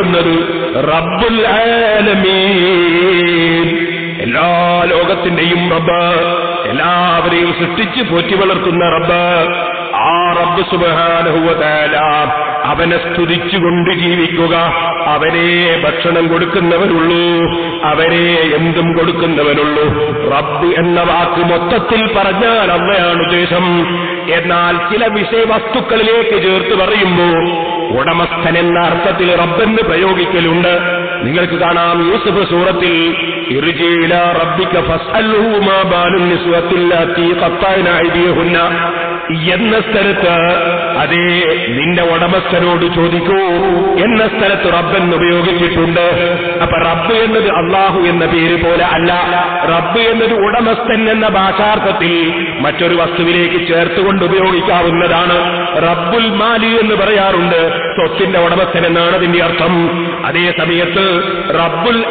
വിളിക്കുന്നത് റബ്ബുൽ ആലമീൻ എല്ലാ ലോകത്തിന്റെയും റബ്ബ് എല്ലാവരെയും സൃഷ്ടിച്ച് പോറ്റി വളർത്തുന്ന റബ്ബ് ആ റബ്ബ് സുബാനുഭവത്താല അവനെ സ്തുതിച്ചുകൊണ്ട് ജീവിക്കുക അവനെ ഭക്ഷണം കൊടുക്കുന്നവരുള്ളൂ അവനെ എന്തും കൊടുക്കുന്നവനുള്ളൂ റബ്ബ് എന്ന വാക്ക് മൊത്തത്തിൽ പറഞ്ഞാൽ അമ്മയാണ് ഉദ്ദേശം എന്നാൽ ചില വിഷയവസ്തുക്കളിലേക്ക് ചേർത്ത് പറയുമ്പോൾ ഉടമസ്ഥൻ എന്ന അർത്ഥത്തിൽ റബ്ബെന്ന് പ്രയോഗിക്കലുണ്ട് നിങ്ങൾക്ക് കാണാം യൂസഫ് സൂറത്തിൽ ഇർജിഇല റബ്ബിക ഫസ്അൽഹു മാ ബാലുൻ നിസ്വത്തില്ലാത്തി ഖത്താന ഐദിയഹുന്ന എന്ന സ്ഥലത്ത് അതേ നിന്റെ ഉടമസ്ഥനോട് ചോദിക്കൂ എന്ന സ്ഥലത്ത് റബ്ബെന്ന് ഉപയോഗിച്ചിട്ടുണ്ട് അപ്പൊ റബ്ബ് എന്നത് അള്ളാഹു എന്ന പേര് പോലെ അല്ല റബ്ബ് എന്നത് ഉടമസ്ഥൻ എന്ന ഭാഷാർത്ഥത്തിൽ മറ്റൊരു വസ്തുവിലേക്ക് ചേർത്തുകൊണ്ട് ഉപയോഗിക്കാവുന്നതാണ് റബ്ബുൽ മാലി എന്ന് പറയാറുണ്ട് സ്വത്തിന്റെ ഉടമസ്ഥൻ എന്നാണ് അതിന്റെ അർത്ഥം അതേ സമയത്ത് റബ്ബുൽ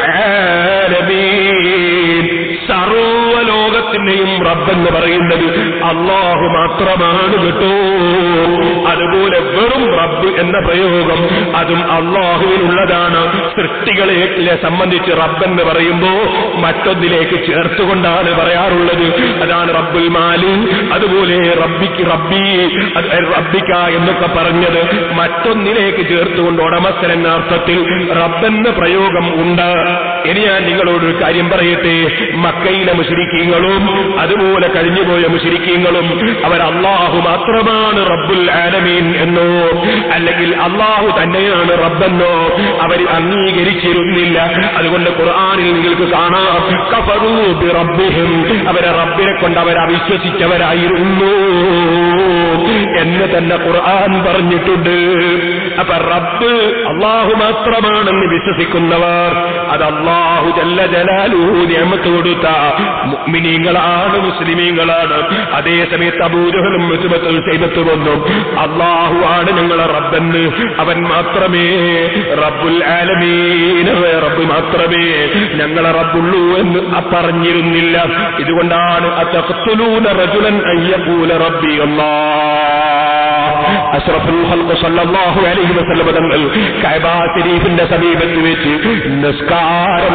ആലമീൻ സർവലോകത്തിന്റെയും റബ്ബെന്ന് പറയുന്നത് അള്ളാഹു മാത്രമാണ് കേട്ടോ അതുപോലെ വെറും റബ്ബ് എന്ന പ്രയോഗം അതും അള്ളാഹുവിനുള്ളതാണ് സൃഷ്ടികളെ സംബന്ധിച്ച് റബ്ബെന്ന് പറയുമ്പോ മറ്റൊന്നിലേക്ക് ചേർത്തുകൊണ്ടാണ് പറയാറുള്ളത് അതാണ് റബ്ബുൽ മാലി അതുപോലെ റബ്ബിക്ക് റബ്ബി അത് റബ്ബിക്ക എന്നൊക്കെ പറഞ്ഞത് മറ്റൊന്നിലേക്ക് ചേർത്തുകൊണ്ട് ഉടമസ്ഥൻ എന്ന അർത്ഥത്തിൽ റബ്ബെന്ന പ്രയോഗം ഉണ്ട് ഇനി ഞാൻ നിങ്ങളോട് ഒരു കാര്യം പറയട്ടെ മക്കയിലെ മുഷരിക്കീങ്ങളും അതുപോലെ കഴിഞ്ഞുപോയ മുഷരിക്കീങ്ങളും അവർ അള്ളാഹു മാത്രമാണ് റബ്ബുൽ ആലമീൻ എന്നോ അല്ലെങ്കിൽ അള്ളാഹു തന്നെയാണ് റബ്ബെന്നോ അവർ അംഗീകരിച്ചിരുന്നില്ല അതുകൊണ്ട് ഖുർആാനിൽ നിങ്ങൾക്ക് കാണാം കഫറൂ ബി റബ്ബിഹിം അവരെ റബ്ബിനെ കൊണ്ട് അവർ അവിശ്വസിച്ചവരായിരുന്നു എന്ന് തന്നെ ഖുർആൻ പറഞ്ഞിട്ടുണ്ട് അപ്പൊ റബ്ബ് അള്ളാഹു മാത്രമാണെന്ന് വിശ്വസിക്കുന്നവർ അത് അള്ളാഹു ജല്ല ജലാലുഹു നിയമത്ത് കൊടുത്ത മുഅ്മിനീങ്ങളാണ് മുസ്ലിമീങ്ങളാണ് അതേ സമയത്ത് അബൂജഹലും മുസ്ലിമത്തും സൈബത്ത് വന്നു അള്ളാഹു ആണ് ഞങ്ങളെ റബ്ബെന്ന് അവൻ മാത്രമേ റബ്ബുൽ ആലമീൻ റബ്ബ് മാത്രമേ ഞങ്ങളെ റബ്ബുള്ളൂ എന്ന് പറഞ്ഞിരുന്നില്ല ഇതുകൊണ്ടാണ് അത്തഖ്തുലൂന റജുലൻ അയ്യഖൂല റബ്ബി അല്ലാഹ് അഷ്റഫുൽ ഖൽഖ് സല്ലല്ലാഹു അലൈഹി വസല്ലം തങ്ങൾ കഅബ ശരീഫിന്റെ സമീപത്ത് വെച്ച് നിസ്കാരം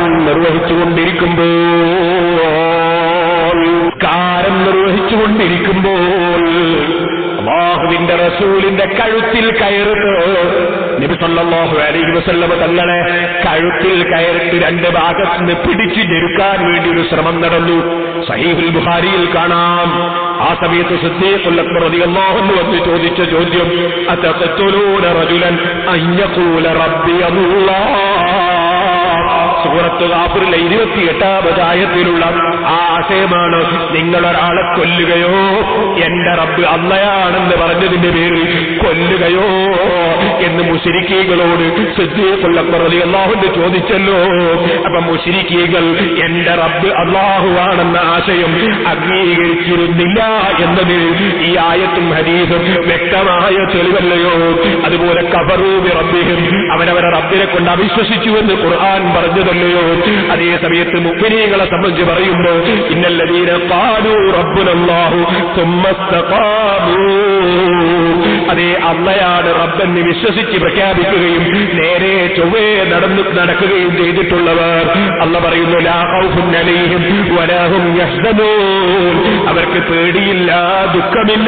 നിർവഹിച്ചുകൊണ്ടിരിക്കുമ്പോൾ കാരം നിർവഹിച്ചുകൊണ്ടിരിക്കുമ്പോൾ അള്ളാഹുവിന്റെ റസൂലിന്റെ കഴുത്തിൽ കയറുന്നു നബി സല്ലല്ലാഹു അലൈഹി വസല്ലം തങ്ങളെ കഴുത്തിൽ കയറിട്ട് രണ്ട് ഭാഗത്ത് നിന്ന് പിടിച്ചു ഞെരുക്കാൻ വേണ്ടി ഒരു ശ്രമം നടന്നു സഹീഹുൽ ബുഖാരിയിൽ കാണാം ആ സമയത്ത് സിദ്ദീഖുൽ അക്ബർ റളിയല്ലാഹു അൻഹു വന്ന് ചോദിച്ച ചോദ്യം അതഖ്തുലൂന റജുലൻ അയ്യഖൂല റബ്ബി അല്ലാഹ് സൂറത്ത് ഗാഫിറിലെ ഇരുപത്തിയെട്ടാമത് ആയത്തിലുള്ള ആ ആശയമാണ് നിങ്ങൾ ഒരാളെ കൊല്ലുകയോ എന്റെ റബ്ബ് അള്ളയാണെന്ന് പറഞ്ഞതിന്റെ പേരിൽ കൊല്ലുകയോ എന്ന് മുഷിരിക്കീകളോട് സിദ്ദീഖുല്ലി അള്ളാഹുന്ന് ചോദിച്ചല്ലോ അപ്പൊ മുഷിരിക്കീകൾ എന്റെ റബ്ബ് അള്ളാഹുവാണെന്ന ആശയം അംഗീകരിച്ചിരുന്നില്ല എന്നതിൽ ഈ ആയത്തും ഹദീസും വ്യക്തമായ തെളിവല്ലയോ അതുപോലെ കബറൂബി റബ്ബിയും അവരവരെ റബ്ബിനെ കൊണ്ട് അവിശ്വസിച്ചുവെന്ന് ഖുർആൻ പറഞ്ഞതല്ലയോ അതേ സമയത്ത് മുഖ്യനീകളെ സംബന്ധിച്ച് പറയുമ്പോ ഇന്നല്ലതീന പാലു റബ്ബുനല്ലാഹു സുമ്മസ്തഖാമൂ അതേ അള്ളയാണ് റബ്ബെന്ന് വിശ്വസിച്ച് പ്രഖ്യാപിക്കുകയും നേരെ ചൊവ്വേ നടന്നു നടക്കുകയും ചെയ്തിട്ടുള്ളവർ അല്ല പറയുന്നു ലാ ഖൗഫുൻ അലൈഹിം വലാ ഹും യഹ്സനൂൻ അവർക്ക് പേടിയില്ല ദുഃഖമില്ല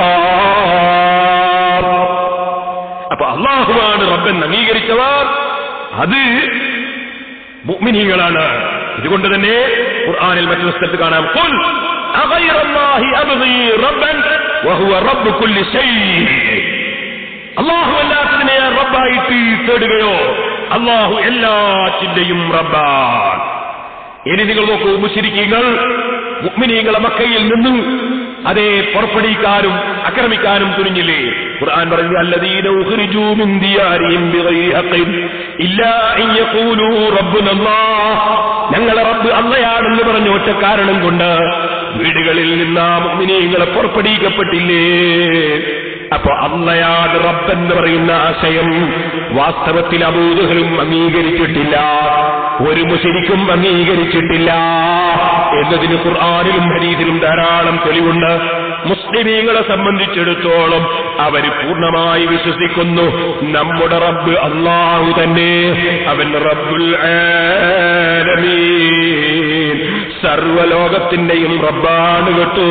അപ്പൊ അള്ളാഹുവാണ് റബ്ബെന്ന് അംഗീകരിച്ചവർ അത് മുഅ്മിനീകളാണ് ഇതുകൊണ്ട് തന്നെ ഖുർആനിൽ മറ്റൊരു സ്ഥലത്ത് കാണാം ഖുൽ അഗൈറ അല്ലാഹി അബ്ഗി റബ്ബൻ വഹുവ റബ്ബ് കുല്ലി ശൈഇ അല്ലാഹു അല്ലാത്തതിനെ റബ്ബായിട്ട് തേടുകയോ അല്ലാഹു എല്ലാറ്റിന്റെയും റബ്ബാൻ ഇനി നിങ്ങൾ നോക്കൂ മുശ്രിക്കീങ്ങൾ മുഅ്മിനീങ്ങളെ മക്കയിൽ നിന്ന് അതേ പുറപ്പെടിക്കാനും ആക്രമിക്കാനും തുനിഞ്ഞില്ലേ ഖുർആൻ പറഞ്ഞു അല്ലദീന ഉഖ്രിജൂ മിൻ ദിയാരിഹിം ബിഗൈരി ഹഖിൻ ഇല്ലാ അൻ യഖൂലൂ റബ്ബുനല്ലാഹ് ഞങ്ങളെ റബ്ബ് അള്ളയാണെന്ന് പറഞ്ഞ ഒറ്റ കാരണം കൊണ്ട് വീടുകളിൽ നിന്ന് ആ മുഅ്മിനീങ്ങളെ പുറപ്പെടിക്കപ്പെട്ടില്ലേ അപ്പൊ അള്ളയാണ് റബ്ബെന്ന് പറയുന്ന ആശയം വാസ്തവത്തിൽ അബൂദഹലും അംഗീകരിച്ചിട്ടില്ല ഒരു മുശരിക്കും അംഗീകരിച്ചിട്ടില്ല എന്നതിന് ഖുർആാനിലും ഹരീതിലും ധാരാളം തെളിവുണ്ട് മുസ്തഫ മുസ്ലിമീങ്ങളെ സംബന്ധിച്ചിടത്തോളം അവർ പൂർണ്ണമായി വിശ്വസിക്കുന്നു നമ്മുടെ റബ്ബ് അള്ളാഹു തന്നെ അവൻ റബ്ബുൽ ആലമീൻ സർവലോകത്തിന്റെയും റബ്ബാണ് കേട്ടു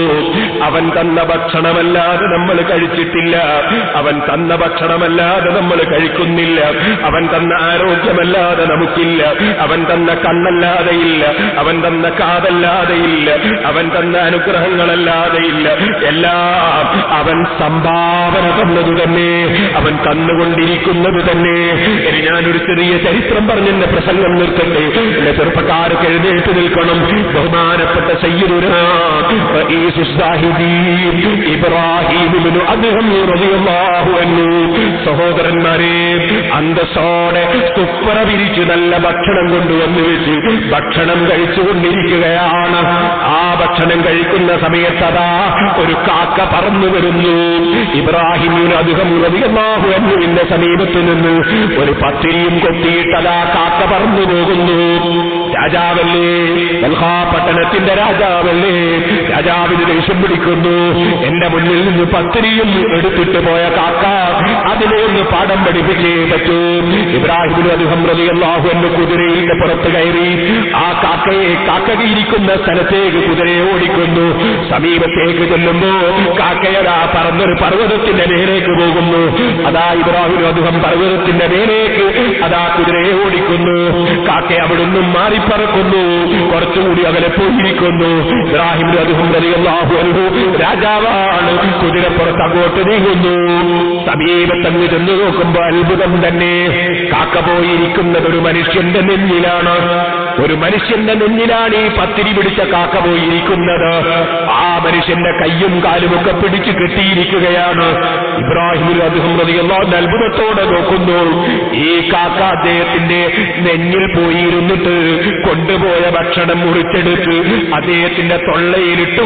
അവൻ തന്ന ഭക്ഷണമല്ലാതെ നമ്മൾ കഴിച്ചിട്ടില്ല അവൻ തന്ന ഭക്ഷണമല്ലാതെ നമ്മൾ കഴിക്കുന്നില്ല അവൻ തന്ന ആരോഗ്യമല്ലാതെ നമുക്കില്ല അവൻ തന്ന കണ്ണല്ലാതെ ഇല്ല അവൻ തന്ന കാതല്ലാതെ ഇല്ല അവൻ തന്ന അനുഗ്രഹങ്ങളല്ലാതെ ഇല്ല എല്ലാം അവൻ സംഭാവന തന്നത് തന്നെ അവൻ തന്നുകൊണ്ടിരിക്കുന്നത് തന്നെ ഇനി ഞാനൊരു ചെറിയ ചരിത്രം പറഞ്ഞ് എന്റെ പ്രസംഗം നിർത്തട്ടെ എന്റെ ചെറുപ്പക്കാർക്ക് എഴുന്നേറ്റ് നിൽക്കണം ബഹുമാനപ്പെട്ട സയ്യിദുനാ റഈസു സാഹിദീൻ ഇബ്രാഹിം ഇബ്നു അദ്ഹം റളിയല്ലാഹു അൻഹു സഹോദരന്മാരെ അന്തസ്സോടെ തുപ്പറ വിരിച്ച് നല്ല ഭക്ഷണം കൊണ്ടുവന്ന് വെച്ച് ഭക്ഷണം കഴിച്ചുകൊണ്ടിരിക്കുകയാണ് ആ ഭക്ഷണം കഴിക്കുന്ന സമയത്ത് അതാ ഒരു കാക്ക പറന്നു വരുന്നു ഇബ്രാഹിമിന് അധികം റളിയല്ലാഹു അൻഹുവിന്റെ സമീപത്ത് നിന്ന് ഒരു പത്തിരിയും കൊത്തിയിട്ട് അതാ കാക്ക പറന്നു പോകുന്നു രാജാവല്ലേ ബൽഹാ പട്ടണത്തിന്റെ രാജാവല്ലേ രാജാവിന് ദേഷ്യം പിടിക്കുന്നു എന്റെ മുന്നിൽ നിന്ന് പത്തിരിയും എടുത്തിട്ട് പോയ കാക്ക അതിനെ ഒന്ന് പാഠം പഠിപ്പിച്ചേ പറ്റൂ ഇബ്രാഹിമിന് അദ്ദേഹം റളിയല്ലാഹു എന്റെ കുതിരയുടെ പുറത്ത് കയറി ആ കാക്കയെ കാക്കകയിരിക്കുന്ന സ്ഥലത്തേക്ക് കുതിരയെ ഓടിക്കുന്നു സമീപത്തേക്ക് ചെല്ലുമ്പോ കാക്കയതാ പറന്നൊരു പർവ്വതത്തിന്റെ നേരേക്ക് പോകുന്നു അതാ ഇബ്രാഹിം അദ്ദേഹം പർവ്വതത്തിന്റെ നേരേക്ക് അതാ കുതിരയെ ഓടിക്കുന്നു കാക്ക അവിടുന്ന് മാറിപ്പറക്കുന്നു കുറച്ചുകൂടി അകലെ പോയിരിക്കുന്നു ഇബ്രാഹിം അദ്ദേഹം റളിയല്ലാഹു അൻഹു രാജാവാണ് കുതിരപ്പുറത്ത് അങ്ങോട്ട് നീങ്ങുന്നു സമീപത്തങ്ങ് ചെന്ന് നോക്കുമ്പോ അത്ഭുതം തന്നെ കാക്ക പോയിരിക്കുന്നത് ഒരു മനുഷ്യന്റെ നെഞ്ഞിലാണ് ഒരു മനുഷ്യന്റെ നെഞ്ഞിലാണ് ഈ പത്തിരി പിടിച്ച കാക്ക പോയിരിക്കുന്നത് ആ മനുഷ്യന്റെ കയ്യും കാലും ഒക്കെ പിടിച്ചു കെട്ടിയിരിക്കുകയാണ് ഇബ്രാഹിം അദ്ദേഹം റളിയല്ലാഹു അത്ഭുതത്തോടെ നോക്കുന്നു ഈ കാക്ക അദ്ദേഹത്തിന്റെ നെഞ്ഞിൽ പോയിരുന്നിട്ട് കൊണ്ടുപോയ ഭക്ഷണം മുറിച്ചെടുത്ത് അദ്ദേഹത്തിന്റെ തൊള്ളയിൽ ഇട്ട്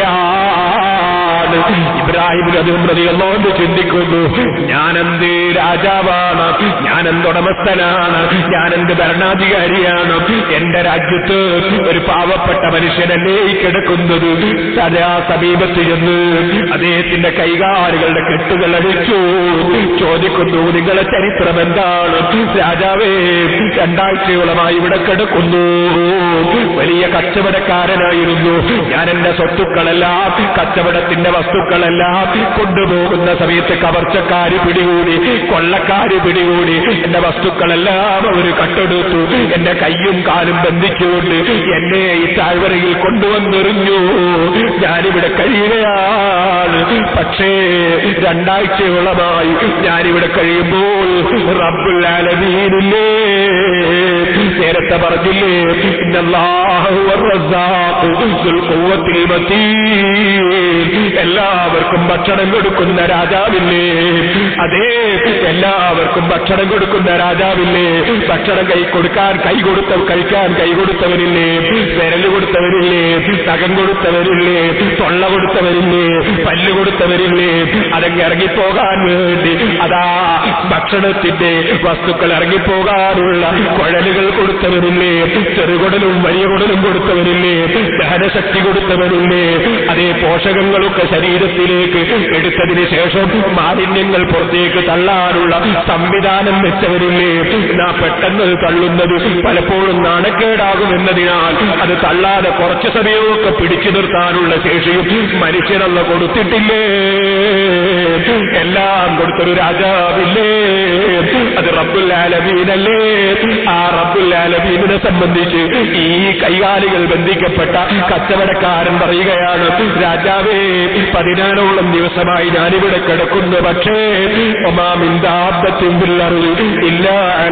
കൊടുക്കുകയാണ് ഇബ്രാഹിം അദ്ദേഹം റളിയല്ലാഹു ചിന്തിക്കുന്നു ഞാനെന്ത് രാജാവാണ് ഞാനെന്ത് ഉടമസ്ഥനാണ് ഞാനെന്ത് ഭരണാധികാരിയാണ് എന്റെ രാജ്യത്ത് ഒരു പാവപ്പെട്ട മനുഷ്യനല്ലേ ഈ കിടക്കുന്നത് സദാ സമീപത്ത് ചെന്ന് അദ്ദേഹത്തിന്റെ കൈകാലുകളുടെ കെട്ടുകൾ അടിച്ചു ചോദിക്കുന്നു നിങ്ങളെ ചരിത്രം എന്താണ് രാജാവേ രണ്ടാഴ്ചയോളമായി ഇവിടെ കിടക്കുന്നു വലിയ കച്ചവടക്കാരനായിരുന്നു ഞാൻ എന്റെ സ്വത്തുക്കളെല്ലാം കച്ചവടത്തിന്റെ വസ്തുക്കളെല്ലാം കൊണ്ടുപോകുന്ന സമയത്ത് കവർച്ചക്കാര് പിടികൂടി കൊള്ളക്കാര് പിടികൂടി എന്റെ വസ്തുക്കളെല്ലാം അവർ കട്ടെടുത്തു എന്റെ കയ്യും കാലും ബന്ധിച്ചുകൊണ്ട് എന്നെ ഈ താഴ്വരയിൽ കൊണ്ടുവന്നെറിഞ്ഞു ഞാനിവിടെ കഴിയുകയാണ് പക്ഷേ രണ്ടാഴ്ചയോളമായി ഞാനിവിടെ കഴിയുമ്പോൾ റബ്ബുൽ ആലമീനില്ലേ നേരത്തെ പറഞ്ഞില്ലേ ഇന്നല്ലാഹു വർ-റസ്സാഖു ദുൽ ഖുവ്വത്തിൽ മതീൻ എല്ലാവർക്കും ഭക്ഷണം കൊടുക്കുന്ന രാജാവില്ലേ അതേ എല്ലാവർക്കും ഭക്ഷണം കൊടുക്കുന്ന രാജാവില്ലേ ഭക്ഷണം കൈ കൊടുക്കാൻ കൈ കൊടുത്ത കഴിക്കാൻ കൈ കൊടുത്തവരില്ലേ വിരല് കൊടുത്തവരില്ലേ നഖം കൊടുത്തവരില്ലേ തൊള്ള കൊടുത്തവരില്ലേ പല്ല് കൊടുത്തവരില്ലേ അതങ്ങ് ഇറങ്ങിപ്പോകാൻ വേണ്ടി അതാ ഭക്ഷണത്തിന്റെ വസ്തുക്കൾ ഇറങ്ങിപ്പോകാനുള്ള കുഴലുകൾ കൊടുത്തവരില്ലേ ചെറുകുടലും വലിയ കുടലും കൊടുത്തവരില്ലേ ദഹനശക്തി കൊടുത്തവരില്ലേ അതേ പോഷകങ്ങളൊക്കെ ശരീരത്തിലേക്ക് എടുത്തതിന് ശേഷം മാലിന്യങ്ങൾ പുറത്തേക്ക് തള്ളാനുള്ള സംവിധാനം വെച്ചവരില്ലേ നാ പെട്ടെന്ന് അത് തള്ളുന്നത് പലപ്പോഴും നാണക്കേടാകുമെന്നതിനാൽ അത് തള്ളാതെ കുറച്ചു സമയമൊക്കെ പിടിച്ചു നിർത്താനുള്ള ശേഷിയും മനുഷ്യനല്ല കൊടുത്തിട്ടില്ലേ എല്ലാം കൊടുത്തൊരു രാജാവില്ലേ അത് റബ്ബുൽ ആലമീനല്ലേ ആ റബ്ബുൽ ആലമീനിനെ സംബന്ധിച്ച് ഈ കൈകാലികൾ ബന്ധിക്കപ്പെട്ട കച്ചവടക്കാരൻ പറയുകയാണ് രാജാവേ പതിനാലോളം ദിവസമായി ഞാനിവിടെ കിടക്കുന്നു പക്ഷേ ഇല്ല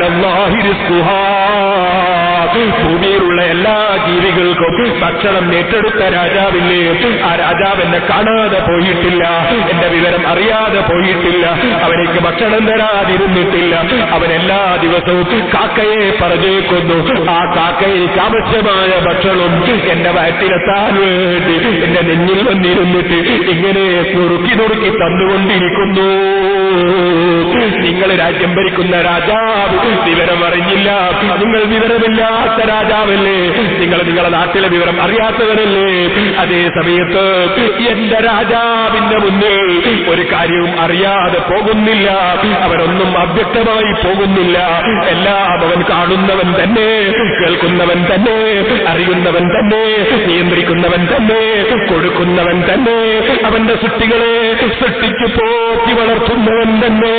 ഭൂമിയിലുള്ള എല്ലാ ജീവികൾക്കും ഭക്ഷണം ഏറ്റെടുത്ത രാജാവില്ലേ ആ രാജാവ് എന്നെ കാണാതെ പോയിട്ടില്ല എന്റെ വിവരം അറിയാതെ പോയിട്ടില്ല അവനേക്ക് ഭക്ഷണം തരാതിരുന്നിട്ടില്ല അവൻ എല്ലാ ദിവസവും കാക്കയെ പറഞ്ഞേക്കുന്നു ആ കാക്കയ്ക്ക് ആവശ്യമായ ഭക്ഷണം എന്റെ വയറ്റിലെത്താൻ വേണ്ടി എന്റെ നെഞ്ഞിൽ വന്നിരുന്നിട്ട് ഇങ്ങനെ നുറുക്കി നുറുക്കി തന്നുകൊണ്ടിരിക്കുന്നു നിങ്ങൾ രാജ്യം ഭരിക്കുന്ന രാജാവ് വിവരം അറിഞ്ഞില്ല അറിയില്ല നിങ്ങൾ വിവരമില്ലാത്ത രാജാവല്ലേ നിങ്ങൾ നിങ്ങളുടെ നാട്ടിലെ വിവരം അറിയാത്തവരല്ലേ അതേ സമയത്ത് എന്റെ രാജാവിന്റെ മുന്നിൽ ഒരു കാര്യവും അറിയാതെ പോകുന്നില്ല അവരൊന്നും അവ്യക്തമായി പോകുന്നില്ല എല്ലാം അവൻ കാണുന്നവൻ തന്നെ കേൾക്കുന്നവൻ തന്നെ അറിയുന്നവൻ തന്നെ നിയന്ത്രിക്കുന്നവൻ തന്നെ കൊടുക്കുന്നവൻ തന്നെ അവന്റെ സൃഷ്ടികളെ സൃഷ്ടിച്ചു പോറ്റി വളർത്തുന്നവൻ തന്നെ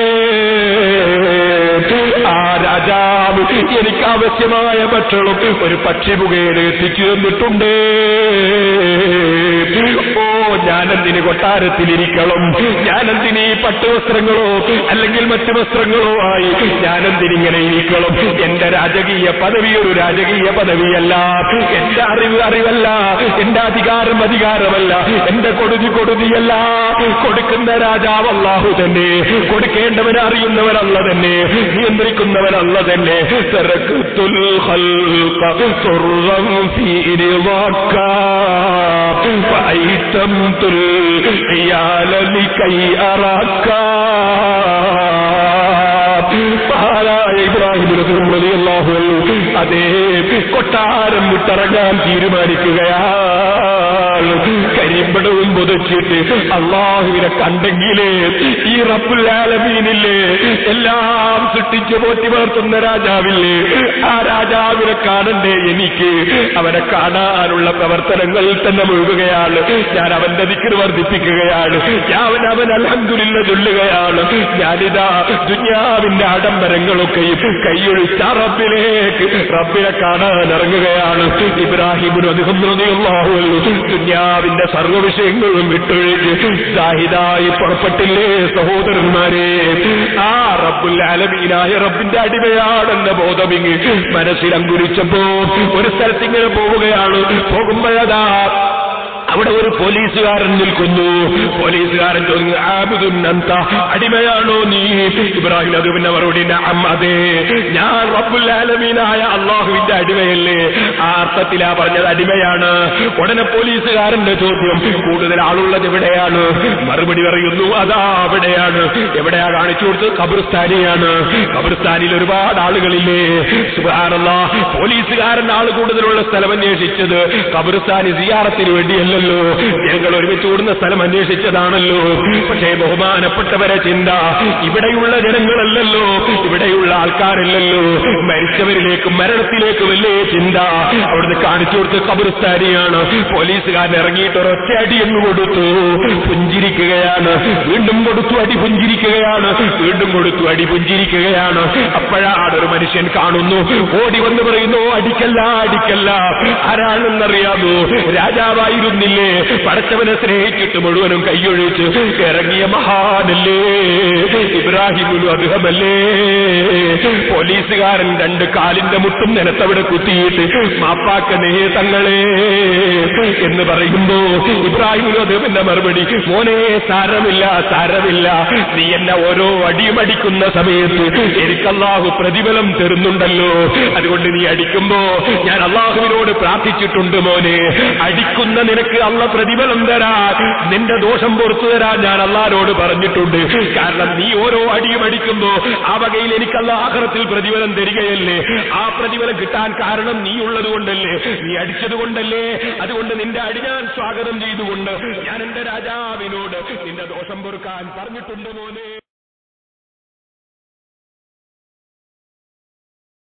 ആ രാജാവ് എനിക്ക് ആവശ്യമായ ഭക്ഷണം ഒരു പക്ഷി മുഖേന എത്തിച്ചു തന്നിട്ടുണ്ട് ഓ ഞാനെന്തിന് കൊട്ടാരത്തിലിരിക്കണം ഞാനെന്തിന് ഈ പട്ടുവസ്ത്രങ്ങളോ അല്ലെങ്കിൽ മറ്റു വസ്ത്രങ്ങളോ ആയി ഞാനെന്തിനിങ്ങനെ ഇരിക്കണം എന്റെ രാജകീയ പദവി ഒരു രാജകീയ പദവിയല്ല എന്റെ അറിവ് അറിവല്ല എന്റെ അധികാരം അധികാരമല്ല എന്റെ കൊടുതി കൊടുതിയല്ല കൊടുക്കുന്ന രാജാവ് അല്ലാഹു തന്നെ കൊടുക്കേണ്ടവൻ അറിയുന്നവനല്ല തന്നെ നിയന്ത്രിക്കുന്നവനല്ല തന്നെ തിരക്കുത്തുൽ ഖൽഖ തുർറം ഫീ റിളാക ഫഅയ്തംതുൽ ഹിയാല ലികൈ അറാക മഹാനായ ഇബ്രാഹിം റളിയല്ലാഹു അൻഹു അതേ കൊട്ടാരം വിട്ടിറങ്ങാൻ തീരുമാനിക്കുകയാണ് കരിമ്പടവും പുതച്ചിട്ട് അള്ളാഹുവിനെ കണ്ടെങ്കിലേ ഈ റബ്ബുല്ലാലമീനില്ലേ എല്ലാം സൃഷ്ടിച്ചു പോറ്റി വളർത്തുന്ന രാജാവില്ലേ ആ രാജാവിനെ കാണണ്ടേ എനിക്ക് അവനെ കാണാനുള്ള പ്രവർത്തനങ്ങൾ തന്നെ മുഴുകുകയാണ് ഞാൻ അവന്റെ ദിക്കർ വർദ്ധിപ്പിക്കുകയാണ് ഞാൻ അവൻ അലഹന്തുലില്ല ചൊല്ലുകയാണ് ഞാനിതാ ദുന്യാവിന്റെ ആഡംബരങ്ങളൊക്കെയും കൈയൊഴിച്ച റബ്ബിലേക്ക് റബ്ബിനെ കാണാൻ ഇറങ്ങുകയാണ് ഇബ്രാഹിമിനും അദ്ദേഹം ദുന്യാവിന്റെ സർവ്വ വിഷയങ്ങളും വിട്ടൊഴിച്ച് സാഹിതായി പുറപ്പെട്ടില്ലേ സഹോദരന്മാരെ ആ റബ്ബുൽ അലമീനായ റബ്ബിന്റെ അടിമയാണെന്ന ബോധമിങ് മനസ്സിൽ അങ്കുരിച്ചപ്പോ ഒരു സ്ഥലത്തിങ്ങനെ പോവുകയാണ് പോകുമ്പോഴതാ അവിടെ ഒരു പോലീസുകാരൻ നിൽക്കുന്നു പോലീസുകാരൻ ചോദിക്കുന്നു ആബിദുന്നന്ത അടിമയാണോ നീ ഇബ്രാഹിം അത് പിന്നെ മറുപടി നഅം അതെ ഞാൻ റബ്ബുൽ ആലമീനായ അള്ളാഹുവിന്റെ അടിമയല്ലേ ആ അർത്ഥത്തിലാ പറഞ്ഞത് അടിമയാണ് ഉടനെ പോലീസുകാരന്റെ ചോദ്യം കൂടുതൽ ആളുള്ളത് എവിടെയാണ് മറുപടി പറയുന്നു അതാ അവിടെയാണ് എവിടെയാ കാണിച്ചു കൊടുത്തത് ഖബർസ്ഥാനിയാണ് ഖബർസ്ഥാനിൽ ഒരുപാട് ആളുകളില്ലേ സുബാനല്ല പോലീസുകാരൻ ആൾ കൂടുതലുള്ള സ്ഥലം അന്വേഷിച്ചത് ഖബർസ്ഥാനി സിയാറത്തിന് വേണ്ടിയല്ലല്ലോ ഞങ്ങൾ ഒരുമിച്ച് കൂടുന്ന സ്ഥലം അന്വേഷിച്ചതാണല്ലോ പക്ഷേ ബഹുമാനപ്പെട്ടവരെ ചിന്ത ഇവിടെയുള്ള ജനങ്ങളല്ലല്ലോ ഇവിടെയുള്ള ആൾക്കാരല്ലല്ലോ മരിച്ചവരിലേക്ക് മരണത്തിലേക്ക് വലിയ ചിന്ത അവിടുന്ന് കാണിച്ചു കൊടുത്ത് ഖബർസ്ഥാനിയാണ് പോലീസുകാരൻ ഇറങ്ങിയിട്ട് ഒരൊറ്റ അടി എന്ന് കൊടുത്തു പുഞ്ചിരിക്കുകയാണ് വീണ്ടും കൊടുത്തു അടി പുഞ്ചിരിക്കുകയാണ് വീണ്ടും കൊടുത്തു അടി പുഞ്ചിരിക്കുകയാണ് അപ്പോഴാണ് ഒരു മനുഷ്യൻ കാണുന്നു ഓടി വന്ന് പറയുന്നു അടിക്കല്ല അടിക്കല്ല ആരാണെന്നറിയാമോ രാജാവായിരുന്നില്ലേ പടച്ചവനെ സ്നേഹിച്ചിട്ട് മുഴുവനും കൈയൊഴിച്ച് ഇറങ്ങിയ മഹാനല്ലേ ഇബ്രാഹിമുലും അദ്ദേഹമല്ലേ പോലീസുകാരൻ രണ്ട് കാലിന്റെ മുട്ടും നിലത്തവിടെ കുത്തിയിട്ട് മാപ്പാക്കനേ തങ്ങളെ എന്ന് പറയുമ്പോ ഇബ്രാഹിമുലും അദ്ദേഹത്തിന്റെ മറുപടി മോനെ സാരമില്ല സാരമില്ല നീ എന്നെ ഓരോ അടിയും അടിക്കുന്ന സമയത്ത് എനിക്ക് അള്ളാഹു പ്രതിഫലം തരുന്നുണ്ടല്ലോ അതുകൊണ്ട് നീ അടിക്കുമ്പോ ഞാൻ അള്ളാഹുവിനോട് പ്രാർത്ഥിച്ചിട്ടുണ്ട് മോനെ അടിക്കുന്ന നിനക്ക് അള്ള പ്രതിഫലം തരാൻ നിന്റെ ദോഷം പുറത്തു തരാൻ ഞാൻ അള്ളാഹിനോട് പറഞ്ഞിട്ടുണ്ട് കാരണം നീ ഓരോ അടിയും അടിക്കുമ്പോ ആ വകയിൽ എനിക്ക് അള്ളാഹത്തിൽ പ്രതിഫലം തരികയല്ലേ ആ പ്രതിഫലം കിട്ടാൻ കാരണം നീ ഉള്ളത് കൊണ്ടല്ലേ നീ അടിച്ചത് കൊണ്ടല്ലേ അതുകൊണ്ട് നിന്റെ അടി ഞാൻ സ്വാഗതം ചെയ്തുകൊണ്ട് ഞാൻ എന്റെ രാജാവിനോട് നിന്റെ ദോഷം പൊറുക്കാൻ പറഞ്ഞിട്ടുണ്ട് മോനെ